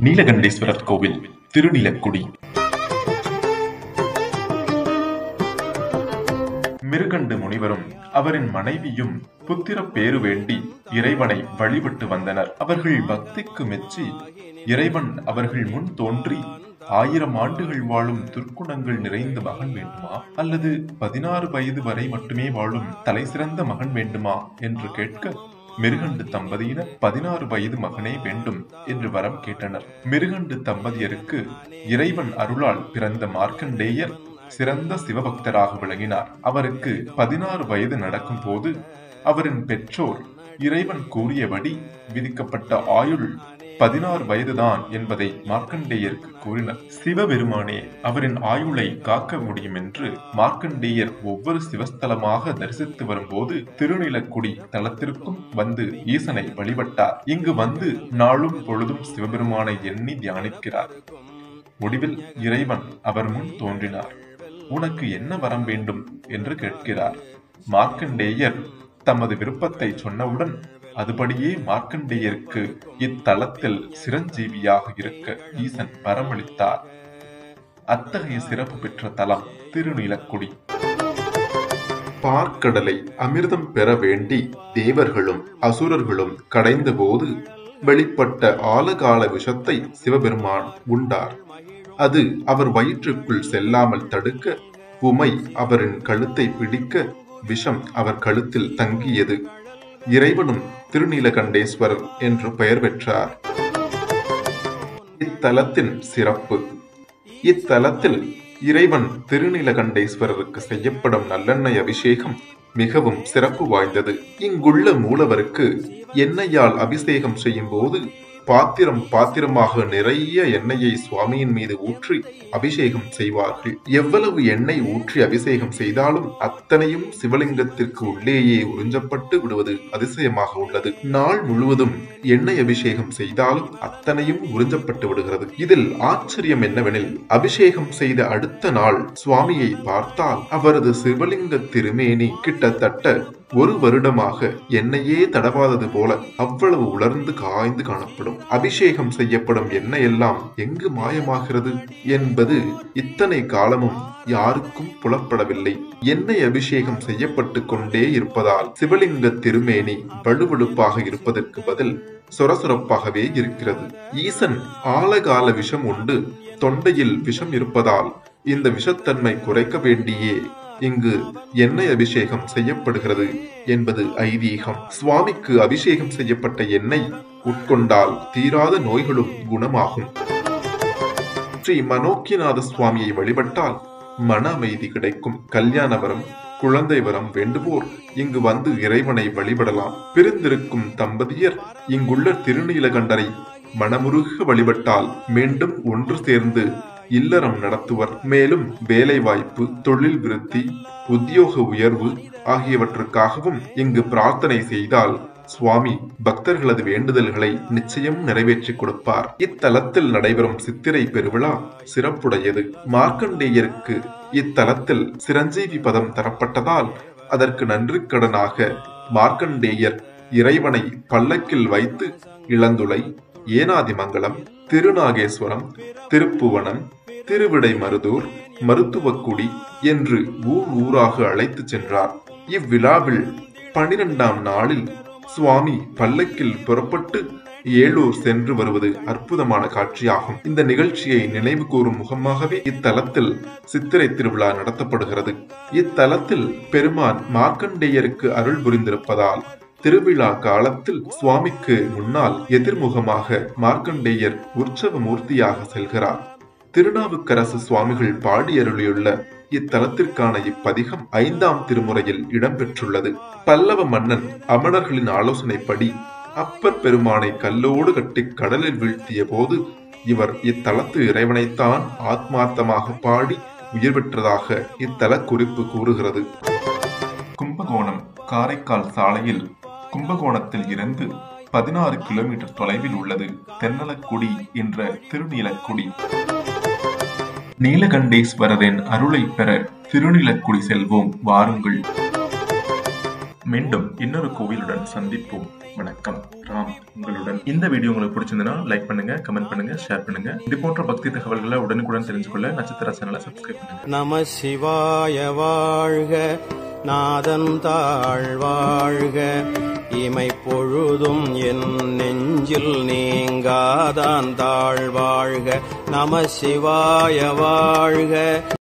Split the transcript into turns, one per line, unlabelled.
நீலகண்டேஸ்வரர் கோவில் திருநிலக்குடி மிருகண்டு முனிவரும் அவரின் மனைவியும் புத்திர பேரு வேண்டி இறைவனை வழிபட்டு வந்தனர் அவர்கள் பக்திக்கு மெச்சி இறைவன் அவர்கள் முன் தோன்றி ஆயிரம் ஆண்டுகள் வாழும் துர்க்குணங்கள் நிறைந்த மகன் வேண்டுமா அல்லது பதினாறு வயது வரை மட்டுமே வாழும் தலை சிறந்த மகன் வேண்டுமா என்று கேட்க மிருகண்டு தம்பதியினர் பதினாறு வயது மகனே வேண்டும் என்று வரம் கேட்டனர் மிருகண்டு தம்பதியருக்கு இறைவன் அருளால் பிறந்த மார்க்கண்டேயர் சிறந்த சிவபக்தராக விளங்கினார் அவருக்கு பதினாறு வயது நடக்கும் போது அவரின் பெற்றோர் இறைவன் கூறியபடி விதிக்கப்பட்ட ஆயுள் பதினாறு வயதுதான் என்பதை மார்க்கண்டேயருக்கு கூறினர் சிவபெருமானே அவரின் ஆயுளை காக்க முடியும் என்று மார்க்கண்டேயர் ஒவ்வொரு சிவஸ்தலமாக தரிசித்து வரும்போது திருநிலக்குடி தலத்திற்கும் வந்து ஈசனை வழிபட்டார் இங்கு வந்து நாளும் பொழுதும் சிவபெருமானை எண்ணி தியானிக்கிறார் முடிவில் இறைவன் அவர் முன் தோன்றினார் உனக்கு என்ன வரம் வேண்டும் என்று கேட்கிறார் மார்க்கண்டேயர் தமது விருப்பத்தை சொன்னவுடன் அதுபடியே மார்க்கண்டேயருக்கு இத்தலத்தில் சிரஞ்சீவியாக இருக்க ஈசன் வரமளித்தார் அத்தகைய சிறப்பு பெற்ற தலம் திருநீலக்குடி பார்க்கடலை அமிர்தம் பெற வேண்டி தேவர்களும் அசுரர்களும் கடைந்தபோது வெளிப்பட்ட ஆலகால விஷத்தை சிவபெருமான் உண்டார் அது அவர் வயிற்றுக்குள் செல்லாமல் தடுக்க உமை அவரின் கழுத்தை பிடிக்க விஷம் அவர் கழுத்தில் தங்கியது இறைவனும் திருநீலகண்டேஸ்வரர் என்று பெயர் பெற்றார் இத்தலத்தின் சிறப்பு இத்தலத்தில் இறைவன் திருநீலகண்டேஸ்வரருக்கு செய்யப்படும் நல்லெண்ணெய் அபிஷேகம் மிகவும் சிறப்பு வாய்ந்தது இங்குள்ள மூலவருக்கு எண்ணெயால் அபிஷேகம் செய்யும் போது பாத்திரம் பாத்திரமாக நிறைய எண்ணெயை சுவாமியின் மீது ஊற்றி அபிஷேகம் செய்வார்கள் எவ்வளவு எண்ணெய் ஊற்றி அபிஷேகம் செய்தாலும் அத்தனையும் சிவலிங்கத்திற்கு உள்ளேயே உறிஞ்சப்பட்டு விடுவது அதிசயமாக உள்ளது நாள் முழுவதும் எண்ணெய் அபிஷேகம் செய்தாலும் அத்தனையும் உறிஞ்சப்பட்டு விடுகிறது இதில் ஆச்சரியம் என்னவெனில் அபிஷேகம் செய்த அடுத்த நாள் சுவாமியை பார்த்தால் அவரது சிவலிங்க திருமேனி கிட்டத்தட்ட ஒரு வருடமாக எண்ணெயே தடவாதது போல அவ்வளவு உலர்ந்து காய்ந்து காணப்படும் அபிஷேகம் செய்யப்படும் எண்ணெய் எல்லாம் எங்கு மாயமாகிறது என்பது இத்தனை காலமும் யாருக்கும் புலப்படவில்லை எண்ணெய் அபிஷேகம் செய்யப்பட்டு கொண்டே இருப்பதால் சிவலிங்க திருமேனி வலுவழுப்பாக இருப்பதற்கு பதில் சொரசொரப்பாகவே இருக்கிறது ஈசன் ஆழகால விஷம் உண்டு தொண்டையில் விஷம் இருப்பதால் இந்த விஷத்தன்மை குறைக்க வேண்டியே இங்கு எண்ணெய் அபிஷேகம் செய்யப்படுகிறது என்பது ஐதீகம் சுவாமிக்கு அபிஷேகம் செய்யப்பட்ட எண்ணெய் உட்கொண்டால் தீராத நோய்களும் குணமாகும் ஸ்ரீ மனோக்கியநாத சுவாமியை வழிபட்டால் மன அமைதி கிடைக்கும் கல்யாண வரம் குழந்தை வரம் வேண்டுவோர் இங்கு வந்து இறைவனை வழிபடலாம் பிரிந்திருக்கும் தம்பதியர் இங்குள்ள திருநீலகண்டரை மனமுருக வழிபட்டால் மீண்டும் ஒன்று சேர்ந்து இல்லறம் நடத்துவர் மேலும் வேலை வாய்ப்பு தொழில் விருத்தி உத்தியோக உயர்வு ஆகியவற்றுக்காகவும் இங்கு பிரார்த்தனை செய்தால் சுவாமி பக்தர்களது வேண்டுதல்களை நிச்சயம் நிறைவேற்றி கொடுப்பார் இத்தலத்தில் நடைபெறும் சித்திரை பெருவிழா சிறப்புடையது மார்க்கண்டேயருக்கு இத்தலத்தில் சிரஞ்சீவி பதம் தரப்பட்டதால் அதற்கு நன்றி கடனாக மார்க்கண்டேயர் இறைவனை பல்லக்கில் வைத்து இளந்துளை ஏனாதிமங்கலம் திருநாகேஸ்வரம் திருப்புவனம் திருவிடை மருதூர் மருத்துவக்குடி என்று ஊர் ஊராக அழைத்துச் சென்றார் இவ்விழாவில் பனிரெண்டாம் நாளில் சுவாமி பல்லக்கில் புறப்பட்டு ஏலூர் சென்று வருவது அற்புதமான காட்சியாகும் இந்த நிகழ்ச்சியை நினைவு கூறும் முகமாகவே இத்தலத்தில் சித்திரை திருவிழா நடத்தப்படுகிறது இத்தலத்தில் பெருமான் மார்க்கண்டேயருக்கு அருள் புரிந்திருப்பதால் திருவிழா காலத்தில் சுவாமிக்கு முன்னால் எதிர்முகமாக மார்க்கண்டேயர் உற்சவ மூர்த்தியாக செல்கிறார் திருநாவுக்கரசு சுவாமிகள் பாடியருளியுள்ள இத்தலத்திற்கான இப்பதிகம் ஐந்தாம் திருமுறையில் இடம்பெற்றுள்ளது பல்லவ மன்னன் அமணர்களின் ஆலோசனைப்படி அப்பர் பெருமானை கல்லோடு கட்டி கடலில் வீழ்த்திய போது இவர் இத்தலத்து இறைவனைத்தான் ஆத்மார்த்தமாக பாடி உயிர் பெற்றதாக இத்தல குறிப்பு கூறுகிறது கும்பகோணம் காரைக்கால் சாலையில் கும்பகோணத்தில் இருந்து பதினாறு கிலோமீட்டர் தொலைவில் உள்ளது தென்னலக்குடி என்ற திருநீலக்குடி நீலகண்டேஸ்வரரின் அருளை பெற திருநிலக்குடி செல்வோம் வாருங்கள் மீண்டும் இன்னொரு கோவிலுடன் சந்திப்போம் வணக்கம் ராம் உங்களுடன் இந்த வீடியோ உங்களுக்கு பிடிச்சிருந்தனா லைக் பண்ணுங்க கமெண்ட் பண்ணுங்க ஷேர் பண்ணுங்க இது போன்ற பக்தி தகவல்களை உடனுக்குடன் தெரிஞ்சுக்கொள்ள நட்சத்திர சேனலை சப்ஸ்கிரைப் பண்ணுங்க
நம சிவாய வாழ்க நாதன் தாழ் வாழ்க இமை பொழுதும் என் நெஞ்சில் நீங்காதான் தாழ் வாழ்க நம சிவாய வாழ்க